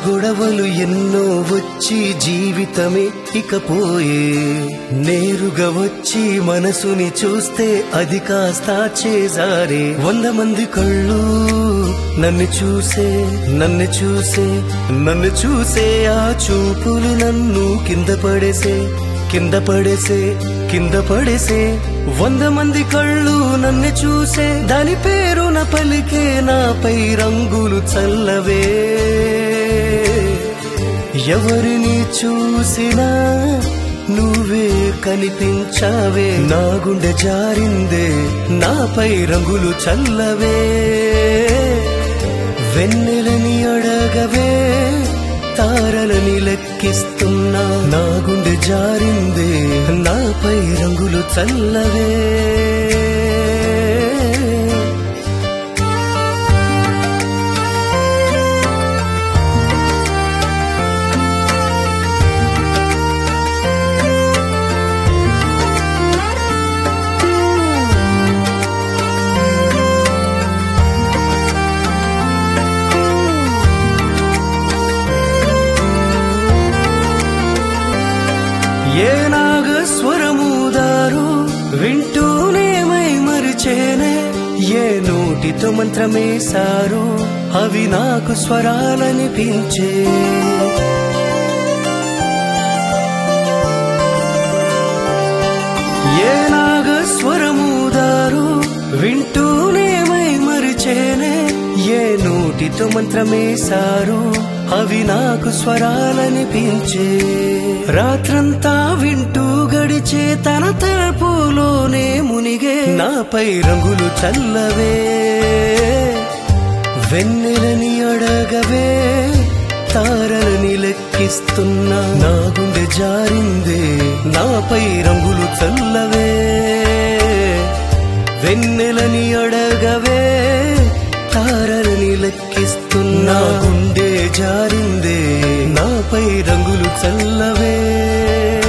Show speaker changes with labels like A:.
A: గొడవలు ఎన్నో వచ్చి జీవితమే ఇకపోయే నేరుగా వచ్చి మనసుని చూస్తే అది కాస్త చేజారే వంద మంది కళ్ళు నన్ను చూసే నన్ను చూసే నన్ను చూసే ఆ చూపులు నన్ను కింద పడేసే కింద పడేసే కింద పడేసే వంద మంది కళ్ళు నన్ను చూసే దాని పేరున పలికే నాపై రంగులు చల్లవే ఎవరిని చూసినా నువ్వే కనిపించావే నా గుండె జారిందే నాపై రంగులు చల్లవే వెన్నెలని అడగవే తారలని లెక్కిస్తున్నా నా గుండె జారిందే నాపై రంగులు చల్లవే ఏ నాగస్వరముదారు వింటూనే మై మరిచేనే ఏ నోటితో మంత్రమేశారు అవి నాకు స్వరాలనిపించే ఏ నాగస్వరముదారు వింటూనే మై మరిచేనే ఏ నోటితో మంత్రమేశారు అవి నాకు స్వరాలనిపించే రాత్రంతా వింటూ గడిచే తన తలుపులోనే మునిగే నాపై రంగులు చల్లవే వెన్నెలని అడగవే తారలని లెక్కిస్తున్నా నా గుండె జారిందే నాపై రంగులు చల్లవే వెన్నెలని అడగవే తారలని లెక్కిస్తున్నా గుండె జారిందే నాపై రంగులు చల్లవే